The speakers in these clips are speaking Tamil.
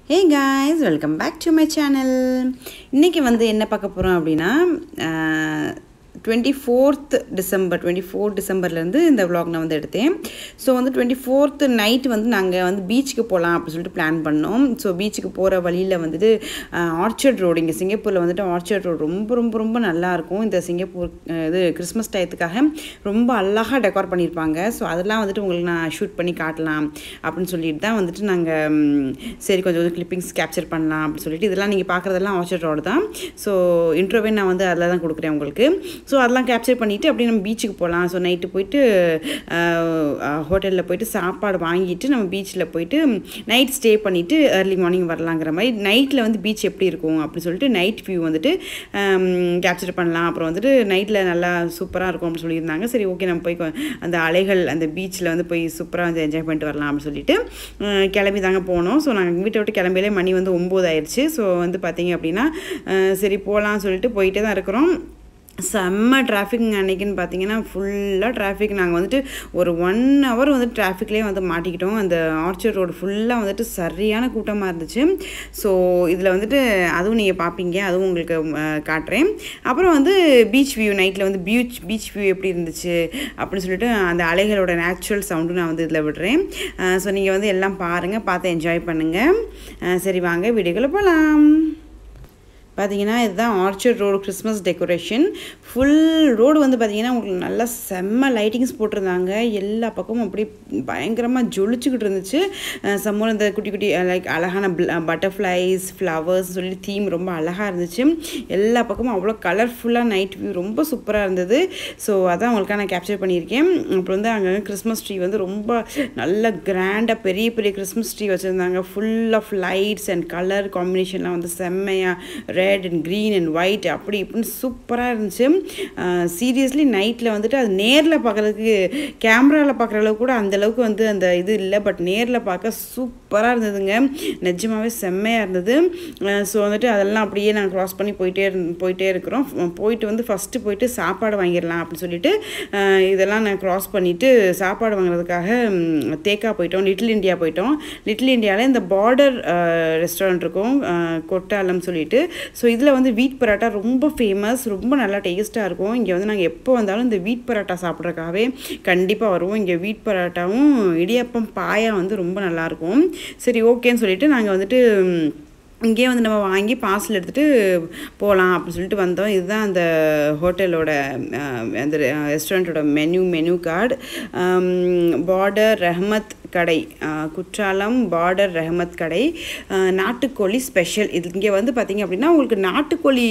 hey guys welcome back to my channel இன்றைக்கி வந்து என்ன பார்க்க போகிறோம் அப்படின்னா twenty fourth December twenty four டிசம்பர்லேருந்து இந்த vlog நான் வந்து எடுத்தேன் ஸோ வந்து டுவெண்ட்டி ஃபோர்த்து நைட் வந்து நாங்கள் வந்து பீச்சுக்கு போகலாம் அப்படின்னு சொல்லிட்டு பிளான் பண்ணோம் ஸோ பீச்சுக்கு போகிற வழியில் வந்துட்டு ஆர்ச்சர்ட் ரோடு இங்கே சிங்கப்பூரில் வந்துட்டு ஆர்ச்சர்ட் ரோடு ரொம்ப ரொம்ப ரொம்ப நல்லாயிருக்கும் இந்த சிங்கப்பூர் அஹ், இது கிறிஸ்மஸ் டயத்துக்காக ரொம்ப அழகாக டெக்கார் பண்ணியிருப்பாங்க ஸோ அதெல்லாம் வந்துட்டு உங்களுக்கு நான் ஷூட் பண்ணி காட்டலாம் அப்படின்னு சொல்லிட்டு தான் வந்துட்டு நாங்கள் சரி கொஞ்சம் கொஞ்சம் கிளிப்பிங்ஸ் கேப்சர் பண்ணலாம் அப்படின்னு சொல்லிட்டு இதெல்லாம் நீங்கள் பார்க்குறதெல்லாம் ஆர்ச்சர்ட் ரோடு தான் ஸோ இன்ட்ரோவே நான் வந்து அதில் தான் கொடுக்குறேன் உங்களுக்கு ஸோ அதெல்லாம் கேப்சர் பண்ணிவிட்டு அப்படியே நம்ம பீச்சுக்கு போகலாம் ஸோ நைட்டு போயிட்டு ஹோட்டலில் போயிட்டு சாப்பாடு வாங்கிட்டு நம்ம பீச்சில் போயிட்டு நைட் ஸ்டே பண்ணிவிட்டு ஏர்லி மார்னிங் வரலாங்கிற மாதிரி நைட்டில் வந்து பீச் எப்படி இருக்கும் அப்படின்னு சொல்லிட்டு நைட் வியூ வந்துட்டு கேப்சர் பண்ணலாம் அப்புறம் வந்துட்டு நைட்டில் நல்லா சூப்பராக இருக்கும் அப்படின்னு சொல்லியிருந்தாங்க சரி ஓகே நம்ம போய் கொ- அந்த அலைகள் அந்த பீச்சில் வந்து போய் சூப்பராக வந்து என்ஜாய் பண்ணிட்டு வரலாம் அப்படின்னு சொல்லிட்டு அஹ், கிளம்பி தாங்க போனோம் ஸோ நாங்கள் வீட்டை விட்டு கிளம்பிலே மணி வந்து ஒம்பது ஆயிடுச்சு ஸோ வந்து பார்த்தீங்க அப்படின்னா அஹ், சரி போகலாம்னு சொல்லிட்டு போயிட்டே தான் இருக்கிறோம் செம்ம டிராஃபிக் அன்னைக்குன்னு பார்த்தீங்கன்னா ஃபுல்லாக டிராஃபிக் நாங்கள் வந்துட்டு ஒரு ஒன் ஹவர் வந்து டிராஃபிக்லேயே வந்து மாட்டிக்கிட்டோம் அந்த ஆர்ச்சர்ட் ரோடு ஃபுல்லாக வந்துட்டு சரியான கூட்டமாக இருந்துச்சு ஸோ இதில் வந்துட்டு அதுவும் நீங்கள் பார்ப்பீங்க அதுவும் உங்களுக்கு அஹ், காட்டுறேன் அப்புறம் வந்து பீச் வியூ நைட்டில் வந்து பீச் பீச் வியூ எப்படி இருந்துச்சு அப்படின்னு சொல்லிட்டு அந்த அலைகளோட நேச்சுரல் சவுண்டும் நான் வந்து இதில் விடுறேன் ஸோ நீங்கள் வந்து எல்லாம் பாருங்கள் பார்த்து என்ஜாய் பண்ணுங்கள் சரி வாங்க வீடியோக்குள்ளே போகலாம் பார்த்தீங்கன்னா இதுதான் Orchard road Christmas decoration full road வந்து பார்த்தீங்கன்னா உங்களுக்கு நல்லா செம்ம லைட்டிங்ஸ் போட்டிருந்தாங்க எல்லா பக்கமும் அப்படி பயங்கரமாக ஜொலிச்சுக்கிட்டு இருந்துச்சு சம்மூர் இந்த குட்டி குட்டி லைக் அழகான பட்டர்ஃப்ளைஸ் ஃப்ளவர்ஸ் சொல்லி தீம் ரொம்ப அழகாக இருந்துச்சு எல்லா பக்கமும் அவ்வளோ கலர்ஃபுல்லாக நைட் வியூ ரொம்ப சூப்பராக இருந்தது ஸோ அதான் உங்களுக்காக நான் கேப்சர் பண்ணியிருக்கேன் அப்புறம் வந்து அங்கே கிறிஸ்மஸ் ட்ரீ வந்து ரொம்ப நல்ல கிராண்டாக பெரிய பெரிய கிறிஸ்மஸ் ட்ரீ வச்சுருந்தாங்க full of lights and colour காம்பினேஷன்லாம் வந்து செம்மையாக red and green and white அப்படி இப்படின்னு சூப்பராக இருந்துச்சு சீரியஸ்லி நைட்டில் வந்துட்டு அது நேரில் பார்க்குறதுக்கு கேமராவில் பார்க்குற அளவுக்கு கூட அந்த அளவுக்கு வந்து அந்த இது இல்லை பட் நேரில் பார்க்க சூப்பராக இருந்ததுங்க நிஜமாவே செம்மையாக இருந்தது ஸோ வந்துட்டு அதெல்லாம் அப்படியே நாங்கள் க்ராஸ் பண்ணி போயிட்டே இருந் போயிட்டே இருக்கிறோம் போயிட்டு வந்து ஃபஸ்ட்டு போயிட்டு சாப்பாடு வாங்கிடலாம் அப்படின்னு சொல்லிட்டு அஹ், இதெல்லாம் நான் க்ராஸ் பண்ணிவிட்டு சாப்பாடு வாங்குறதுக்காக ம், தேக்கா போயிட்டோம் லிட்டில் இந்தியா போயிட்டோம் லிட்டில் இந்தியாவில் இந்த பார்டர் ரெஸ்டாரண்ட் இருக்கும் அஹ், கொட்டாலம் சொல்லிட்டு ஸோ இதில் வந்து வீட் பரோட்டா ரொம்ப ஃபேமஸ் ரொம்ப நல்லா டேஸ்ட்டாக இருக்கும் இங்கே வந்து நாங்கள் எப்போ வந்தாலும் இந்த வீட் பரோட்டா சாப்பிட்றதுக்காகவே கண்டிப்பாக வருவோம் இங்கே வீட் பரோட்டாவும் இடியப்பம் பாயா வந்து ரொம்ப நல்லாயிருக்கும் சரி ஓகேன்னு சொல்லிட்டு நாங்கள் வந்துட்டு ம், இங்கேயே வந்து நம்ம வாங்கி பார்சல் எடுத்துகிட்டு போகலாம் அப்படின்னு சொல்லிட்டு வந்தோம் இதுதான் அந்த ஹோட்டலோட அஹ், அந்த ரெஸ்டாரண்ட்டோட menu menu card Border Rahmath Kadai அஹ், குற்றாலம் பார்டர் ரஹ்மத் கடை அஹ், நாட்டுக்கோழி ஸ்பெஷல் இது இங்கே வந்து பார்த்தீங்க அப்படின்னா உங்களுக்கு நாட்டுக்கோழி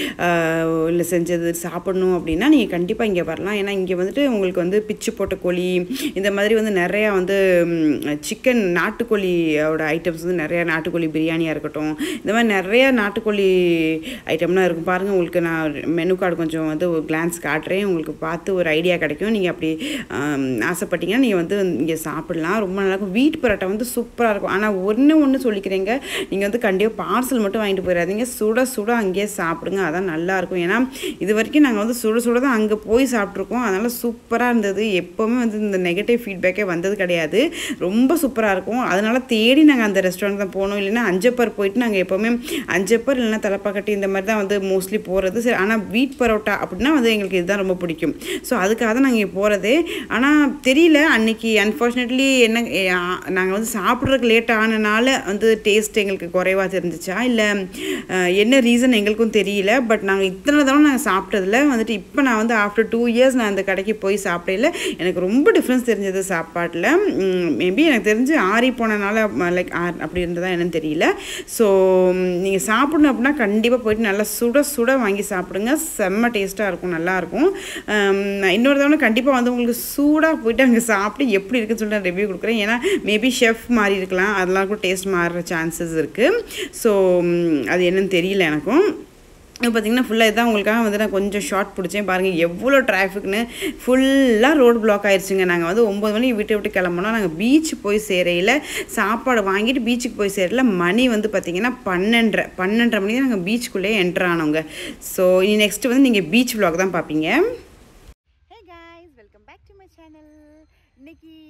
இல்லை செஞ்சது சாப்பிடணும் அப்படின்னா நீங்கள் கண்டிப்பாக இங்கே வரலாம் ஏன்னா இங்கே வந்துட்டு உங்களுக்கு வந்து பிச்சு போட்ட கோழி இந்த மாதிரி வந்து நிறையா வந்து சிக்கன் நாட்டுக்கோழியோட ஐட்டம்ஸ் வந்து நிறையா நாட்டுக்கோழி பிரியாணியாக இருக்கட்டும் இந்த மாதிரி நிறையா நாட்டுக்கோழி ஐட்டம்லாம் இருக்கும் பாருங்கள் உங்களுக்கு நான் மெனு கார்டு கொஞ்சம் வந்து ஒரு கிளான்ஸ் காட்டுறேன் உங்களுக்கு பார்த்து ஒரு ஐடியா கிடைக்கும் நீங்கள் அப்படி ஆம், ஆசைப்பட்டீங்கன்னா நீங்கள் வந்து இங்கே சாப்பிடலாம் ரொம்ப நல்லா இருக்கும் வீட்டு பரோட்டா வந்து சூப்பராக இருக்கும் ஆனால் ஒன்று ஒன்று சொல்லிக்கிறேங்க நீங்கள் வந்து கண்டிப்பாக பார்சல் மட்டும் வாங்கிட்டு போயிடாதீங்க சுட சுட அங்கேயே சாப்பிடுங்க அதான் நல்லா இருக்கும் ஏன்னா இது வரைக்கும் நாங்கள் வந்து சுட சுட தான் அங்கே போய் சாப்பிட்ருக்கோம் அதனால் சூப்பராக இருந்தது எப்போவுமே வந்து இந்த நெகட்டிவ் ஃபீட்பேக்கே வந்தது கிடையாது ரொம்ப சூப்பராக இருக்கும் அதனால் தேடி நாங்கள் அந்த ரெஸ்டாரண்ட் தான் போனோம் இல்லைன்னா அஞ்சப்பர் போயிட்டு நாங்கள் எப்போவுமே அஞ்சப்பர் இல்லைன்னா தலப்பாக்கட்டி இந்த மாதிரி தான் வந்து மோஸ்ட்லி போகிறது சரி ஆனால் வீட் பரோட்டா அப்படின்னா வந்து எங்களுக்கு இதுதான் ரொம்ப பிடிக்கும் ஸோ அதுக்காக தான் நாங்கள் போகிறதே ஆனால் தெரியல அன்னைக்கு அன்ஃபார்ச்சுனேட்லி என்ன நாங்கள் வந்து சாப்பிட்றதுக்கு லேட் ஆனனால வந்து டேஸ்ட் எங்களுக்கு குறைவாக தெரிஞ்சிச்சா இல்லை என்ன ரீசன் எங்களுக்கும் தெரியல பட் நாங்கள் இத்தனை தடவை நாங்கள் சாப்பிட்டதில் வந்துட்டு இப்போ நான் வந்து ஆஃப்டர் டூ இயர்ஸ் நான் அந்த கடைக்கு போய் சாப்பிடல எனக்கு ரொம்ப டிஃப்ரென்ஸ் தெரிஞ்சது சாப்பாட்டில் மேபி எனக்கு தெரிஞ்சு ஆறி போனனால லைக் அப்படி இருந்ததா என்னன்னு தெரியல ஸோ நீங்கள் சாப்பிடணும் அப்படின்னா கண்டிப்பாக போயிட்டு நல்லா சுட சுட வாங்கி சாப்பிடுங்க செம்ம டேஸ்ட்டாக இருக்கும் நல்லாயிருக்கும் நான் இன்னொரு தடவை கண்டிப்பாக வந்து உங்களுக்கு சூடாக போயிட்டு அங்கே சாப்பிட்டு எப்படி இருக்குன்னு சொல்லிட்டு நான் ரிவ்யூ கொடுக்குறேன் ஏன்னா மேபி ஷெஃப் மாறி இருக்கலாம் அதெல்லாம் கூட டேஸ்ட் மாறுற சான்சஸ் இருக்குது ஸோ அது என்னன்னு தெரியல எனக்கும் இப்போ பார்த்தீங்கன்னா ஃபுல்லாக இதான் உங்களுக்காக வந்து நான் கொஞ்சம் ஷார்ட் பிடிச்சேன் பாருங்கள் எவ்வளோ டிராஃபிக்னு ஃபுல்லாக ரோடு பிளாக் ஆயிடுச்சுங்க நாங்கள் வந்து ஒம்பது மணிக்கு விட்டு விட்டு கிளம்புனோம் நாங்கள் பீச் போய் சேரையில் சாப்பாடு வாங்கிட்டு பீச்சுக்கு போய் சேரல மணி வந்து பார்த்தீங்கன்னா பன்னெண்டரை பன்னெண்டரை மணிக்கு நாங்கள் பீச்சுக்குள்ளேயே என்ட்ரு ஆனோங்க ஸோ இனி நெக்ஸ்ட்டு வந்து நீங்கள் பீச் vlog தான் பார்ப்பீங்க hey guys welcome back to my channel இன்னைக்கு எங்கே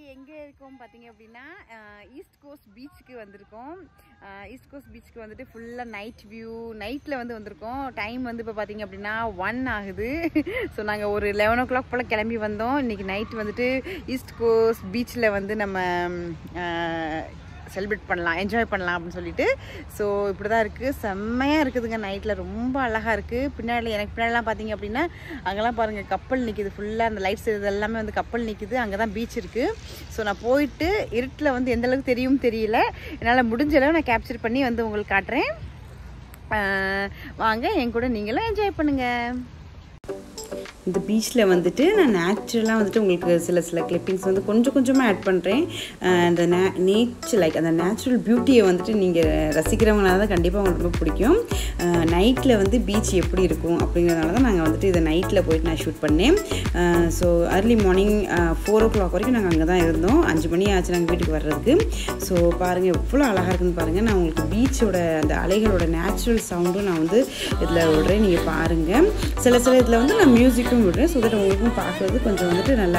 இருக்கோம் பார்த்தீங்க அப்படின்னா ஈஸ்ட் கோஸ்ட் பீச்சுக்கு வந்திருக்கோம் ஈஸ்ட் கோஸ்ட் பீச்சுக்கு வந்துட்டு ஃபுல்லாக நைட் வியூ நைட்டில் வந்து வந்திருக்கோம் டைம் வந்து இப்போ பார்த்தீங்க அப்படின்னா ஒன் ஆகுது ஸோ நாங்கள் ஒரு லெவன் ஓ கிளாக் போல் கிளம்பி வந்தோம் இன்றைக்கி நைட் வந்துட்டு ஈஸ்ட் கோஸ்ட் பீச்சில் வந்து நம்ம செலிப்ரேட் பண்ணலாம் என்ஜாய் பண்ணலாம் அப்படின்னு சொல்லிட்டு ஸோ இப்படி தான் இருக்குது செம்மையாக இருக்குதுங்க நைட்டில் ரொம்ப அழகாக இருக்குது பின்னாடி எனக்கு பின்னாடிலாம் பார்த்தீங்க அப்படின்னா அங்கெல்லாம் பாருங்கள் கப்பல் நிற்கிது ஃபுல்லாக அந்த லைட்ஸ் இது எல்லாமே வந்து கப்பல் நிற்கிது அங்கே தான் பீச் இருக்குது ஸோ நான் போயிட்டு இருட்டில் வந்து எந்த அளவுக்கு தெரியும் தெரியல என்னால் முடிஞ்ச அளவு நான் கேப்சர் பண்ணி வந்து உங்களுக்கு காட்டுறேன் ஆஹ் வாங்க என் கூட நீங்களும் என்ஜாய் பண்ணுங்கள் இந்த பீச்சில் வந்துட்டு நான் நேச்சுரலாக வந்துட்டு உங்களுக்கு சில சில கிளிப்பிங்ஸ் வந்து கொஞ்சம் கொஞ்சமாக ஆட் பண்ணுறேன் அந்த நே நேச்சர் லைக் அந்த நேச்சுரல் பியூட்டியை வந்துட்டு நீங்கள் ரசிக்கிறவங்களால தான் கண்டிப்பாக உங்களுக்கு ரொம்ப பிடிக்கும் நைட்டில் வந்து பீச் எப்படி இருக்கும் அப்படிங்கிறதுனால தான் நாங்கள் வந்துட்டு இதை நைட்டில் போயிட்டு நான் ஷூட் பண்ணேன் so early morning four o'clock வரைக்கும் நாங்கள் அங்கே தான் இருந்தோம் அஞ்சு மணி ஆச்சு நாங்கள் வீட்டுக்கு வர்றதுக்கு ஸோ பாருங்கள் எவ்வளோ அழகாக இருக்குன்னு பாருங்கள் நான் உங்களுக்கு பீச்சோட அந்த அலைகளோட நேச்சுரல் சவுண்டும் நான் வந்து இதில் விடுறேன் நீங்கள் பாருங்கள் சில சில இதில் வந்து நான் மியூசிக்கும் விடுறேன் ஸோ தட் உங்களுக்கும் பார்க்குறது கொஞ்சம் வந்துட்டு நல்லா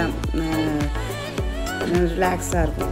ரிலாக்ஸாக இருக்கும்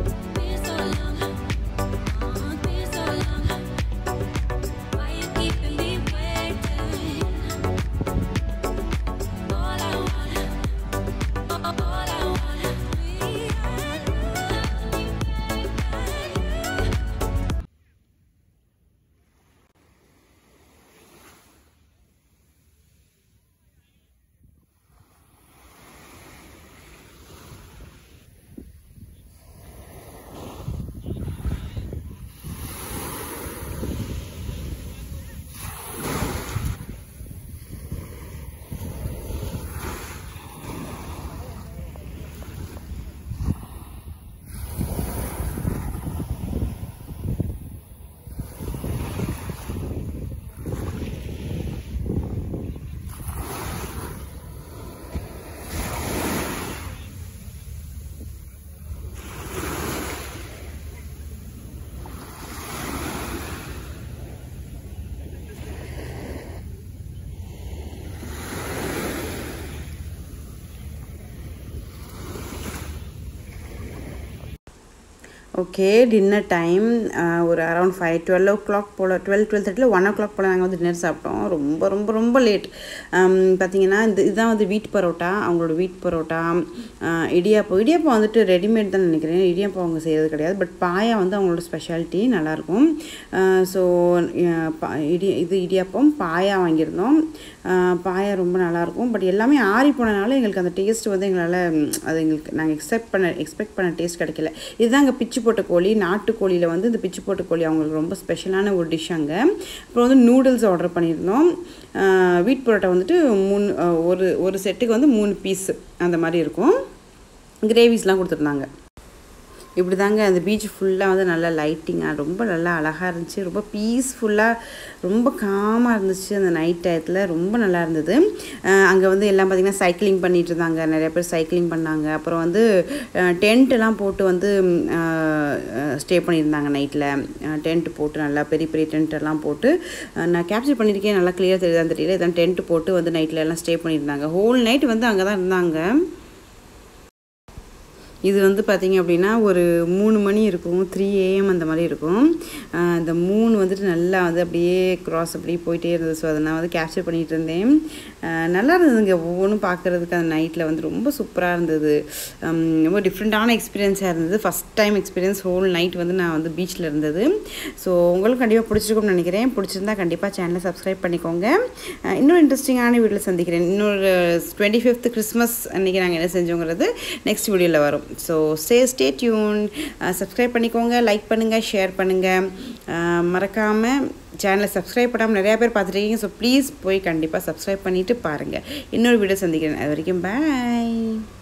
ஓகே டின்னர் டைம் ஒரு around five twelve o'clock போல் டுவெல் டுவெல் தேர்ட்டியில் ஒன் ஓ கிளாக் போல் நாங்கள் வந்து டின்னர் சாப்பிட்டோம் ரொம்ப ரொம்ப ரொம்ப லேட் பார்த்தீங்கன்னா இந்த இதுதான் வந்து வீட் பரோட்டா அவங்களோட வீட் பரோட்டா இடியாப்பம் இடியாப்பம் வந்துட்டு ரெடிமேட் தான் நினைக்கிறேன் இடியாப்பம் அவங்க செய்கிறது கிடையாது பட் பாயா வந்து அவங்களோட ஸ்பெஷாலிட்டி நல்லாயிருக்கும் ஸோ இடி இது இடியாப்பம் பாயா வாங்கியிருந்தோம் பாயா ரொம்ப நல்லாயிருக்கும் பட் எல்லாமே ஆறி போனனால எங்களுக்கு அந்த டேஸ்ட் வந்து எங்களால் அது எங்களுக்கு நாங்கள் எக்ஸ்பெக்ட் பண்ண எக்ஸ்பெக்ட் பண்ண டேஸ்ட் கிடைக்கல இதுதான் அங்கே பிச்சு போட்ட கோழி நாட்டுக்கோழியில் வந்து இந்த பிச்சு போட்ட கோழி அவங்களுக்கு ரொம்ப ஸ்பெஷலான ஒரு டிஷ் அங்கே அப்புறம் வந்து நூடுல்ஸ் ஆர்டர் பண்ணியிருந்தோம் வீட் பரோட்டா வந்துட்டு மூணு ஒரு ஒரு செட்டுக்கு வந்து மூணு பீஸ் அந்த மாதிரி இருக்கும் கிரேவிஸ்லாம் கொடுத்துருந்தாங்க இப்படி தாங்க அந்த பீச் ஃபுல்லாக வந்து நல்லா லைட்டிங்காக ரொம்ப நல்லா அழகாக இருந்துச்சு ரொம்ப பீஸ்ஃபுல்லாக ரொம்ப காமாக இருந்துச்சு அந்த நைட் டயத்தில் ரொம்ப நல்லா இருந்தது அங்கே வந்து எல்லாம் பார்த்திங்கன்னா சைக்கிளிங் பண்ணிகிட்டு இருந்தாங்க நிறைய பேர் சைக்கிளிங் பண்ணாங்க அப்புறம் வந்து டென்ட்டெல்லாம் போட்டு வந்து ஸ்டே பண்ணியிருந்தாங்க நைட்டில் டென்ட் போட்டு நல்லா பெரிய பெரிய டென்ட்டெல்லாம் போட்டு நான் கேப்சர் பண்ணியிருக்கேன் நல்லா கிளியர் தெரியுதான்னு தெரியல இதான் டென்ட் போட்டு வந்து நைட்டில் எல்லாம் ஸ்டே பண்ணியிருந்தாங்க ஹோல் நைட் வந்து அங்கே தான் இருந்தாங்க இது வந்து பார்த்திங்க அப்படின்னா ஒரு மூணு மணி இருக்கும் த்ரீ ஏஎம் அந்த மாதிரி இருக்கும் இந்த மூணு வந்துட்டு நல்லா வந்து அப்படியே க்ராஸ் அப்படியே போயிட்டே இருந்தது ஸோ அதை நான் வந்து கேப்சர் பண்ணிகிட்டு இருந்தேன் நல்லா இருந்ததுங்க ஒவ்வொன்றும் பார்க்குறதுக்கு அந்த நைட்டில் வந்து ரொம்ப சூப்பராக இருந்தது ரொம்ப டிஃப்ரெண்ட்டான எக்ஸ்பீரியன்ஸாக இருந்தது first time experience whole night வந்து நான் வந்து பீச்சில் இருந்தது ஸோ உங்களுக்கு கண்டிப்பாக பிடிச்சிருக்கும்னு நினைக்கிறேன் பிடிச்சிருந்தா கண்டிப்பாக சேனலை சப்ஸ்கிரைப் பண்ணிக்கோங்க இன்னொரு இன்ட்ரெஸ்டிங்கான வீடியோவில் சந்திக்கிறேன் இன்னொரு டுவெண்ட்டி ஃபிஃப்த் கிறிஸ்மஸ் அன்றைக்கி நாங்கள் என்ன செஞ்சோங்கிறது நெக்ஸ்ட் வீடியோவில் வரும் so stay stay tuned subscribe பண்ணிக்கோங்க லைக் பண்ணுங்கள் ஷேர் பண்ணுங்கள் மறக்காமல் சேனலை சப்ஸ்கிரைப் பண்ணாமல் நிறையா பேர் பார்த்துருக்கீங்க ஸோ ப்ளீஸ் போய் கண்டிப்பாக சப்ஸ்கிரைப் பண்ணிவிட்டு பாருங்கள் இன்னொரு வீடியோ சந்திக்கிறேன் அது வரைக்கும் பாய்